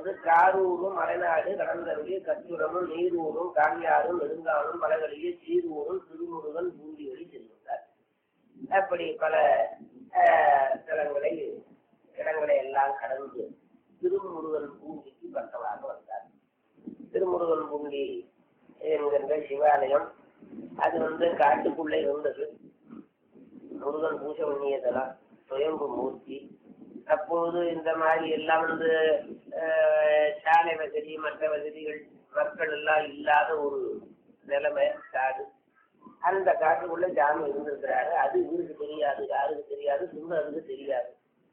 வந்து காரூரும் மலைநாடு கடந்தவழி கச்சுரமும் நீரூரும் காங்கியாரும் நெடுங்காலும் பலகளிலே சீரூரும் திருமுருகன் பூண்டி வழி செல்கின்றார் அப்படி பல ஆஹ், தலங்களை இடங்களை எல்லாம் கடந்து திருமுருகன் பூண்டிக்கு பக்கமாக வந்தார் திருமுருகன் பூண்டி என்கின்ற சிவாலயம் அது வந்து காட்டுக்குள்ளே இருந்தது முருகன் பூஜை பண்ணியதெல்லாம் சுயம்பு மூர்த்தி அப்போது இந்த மாதிரி எல்லாம் வந்து ஆஹ், சாலை வசதி மற்ற வசதிகள் மக்கள் எல்லாம் இல்லாத ஒரு நிலைமை காடு அந்த காட்டுக்குள்ள ஜாமி இருந்திருக்கிறாரு அது இவருக்கு தெரியாது யாருக்கு தெரியாது சுந்தருக்கு தெரியாது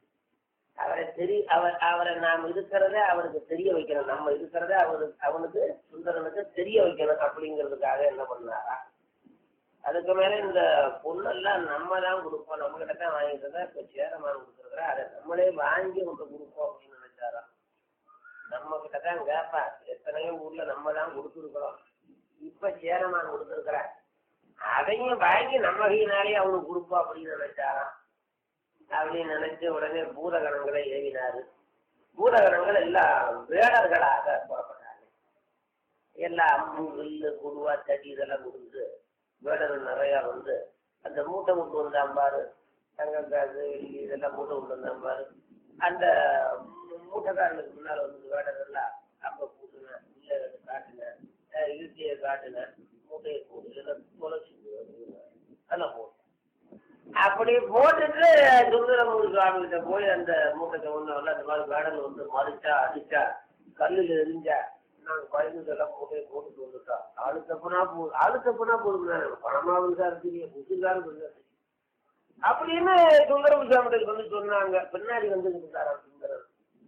அவரை தெரி அவர் அவரை நாம் இருக்கிறத அவருக்கு தெரிய வைக்கணும் நம்ம இருக்கிறத அவருக்கு அவனுக்கு சுந்தரனுக்கு தெரிய வைக்கணும் அப்படிங்கிறதுக்காக என்ன பண்ணாரா அதுக்கு மேல இந்த பொண்ணெல்லாம் நம்ம தான் கொடுப்போம் நம்ம கிட்ட தான் வாங்கிட்டு தான் இப்ப சேரமான் கொடுத்துருக்குறா அதை நம்மளே வாங்கி கொண்டு கொடுப்போம் அப்படின்னு நினைச்சாராம் நம்ம கிட்ட தான் கேட்பா எத்தனையோ ஊர்ல நம்ம தான் கொடுத்துருக்குறோம் இப்ப சேரமான் கொடுத்துருக்குறா அதையும் வாங்கி நம்ம கையினாலே அவனுக்கு கொடுப்போம் அப்படின்னு நினைச்சாராம் அப்படின்னு நினைச்சு உடனே பூதகணங்களை ஏவினாரு பூதகணங்கள் எல்லாம் வேடர்களாக புறப்பட்டாங்க எல்லாம் அம்பு வில்லு குருவா தடி இதெல்லாம் கொடுத்து வேடர்கள் நிறைய வந்து அந்த மூட்டை விட்டு வந்தான் பாரு தங்க காசு வெள்ளி இதெல்லாம் மூட்டை விட்டு வந்தான் பாரு அந்த மூட்டைக்காரனுக்கு முன்னால் வந்து வேடர்கள்லாம் அப்ப கூட்டுனேன் இல்லை காட்டுனேன் ஈட்டியை காட்டுனேன் மூட்டையை போடு இதெல்லாம் தொலைச்சி அதெல்லாம் போட்டேன் அப்படி போட்டுட்டு சுந்தரமூர் சுவாமி கிட்ட போய் அந்த மூட்டை ஒண்ணு அந்த மாதிரி வேடல் வந்து மறிச்சா அடிச்சா கல்லுல எரிஞ்சா நாங்க குழந்தைதெல்லாம் மூட்டையை போட்டுட்டு வந்துட்டோம் ஆளு தப்புனா போ ஆளு தப்புனா போடுங்க பணமாவும் சார் தெரியும் புதுசாரும் தெரியும் அப்படின்னு சுந்தரம் சுவாமி வந்து சொன்னாங்க பின்னாடி வந்து இருந்தாராம் சுந்தரம்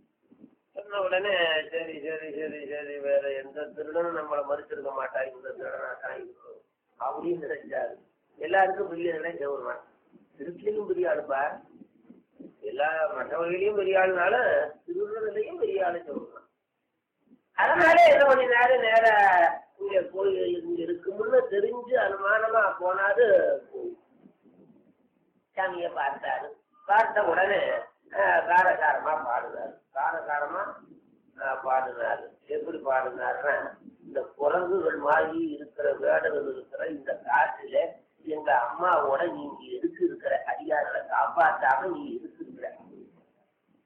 சொன்ன உடனே சரி சரி சரி சரி வேற எந்த திருடனும் நம்மளை மறுத்திருக்க மாட்டா இந்த திருடனா தான் இருக்கும் அப்படின்னு நினைச்சாரு எல்லாருக்கும் பெரிய நிலை கௌரவம் திருச்சிலையும் பெரிய ஆளுப்பா எல்லா மற்றவர்களையும் பெரிய ஆளுனால திருடனிலையும் பெரிய ஆளு சொல்லலாம் அதனால என்ன பண்ணினாரு நேர இங்க கோயில் இங்க இருக்கும்னு தெரிஞ்சு அனுமானமா போனாரு கோயில் சாமியை பார்த்தாரு பார்த்த உடனே ஆஹ், காரசாரமா பாடுனாரு காரசாரமா ஆஹ், பாடுனாரு எப்படி பாடுனாருன்னா இந்த குரங்குகள் மாதிரி இருக்கிற வேடர்கள் இருக்கிற இந்த காட்டுல எங்க அம்மாவோட நீங்க எதுக்கு இருக்கிற அதிகாரத்தை காப்பாற்றாம நீ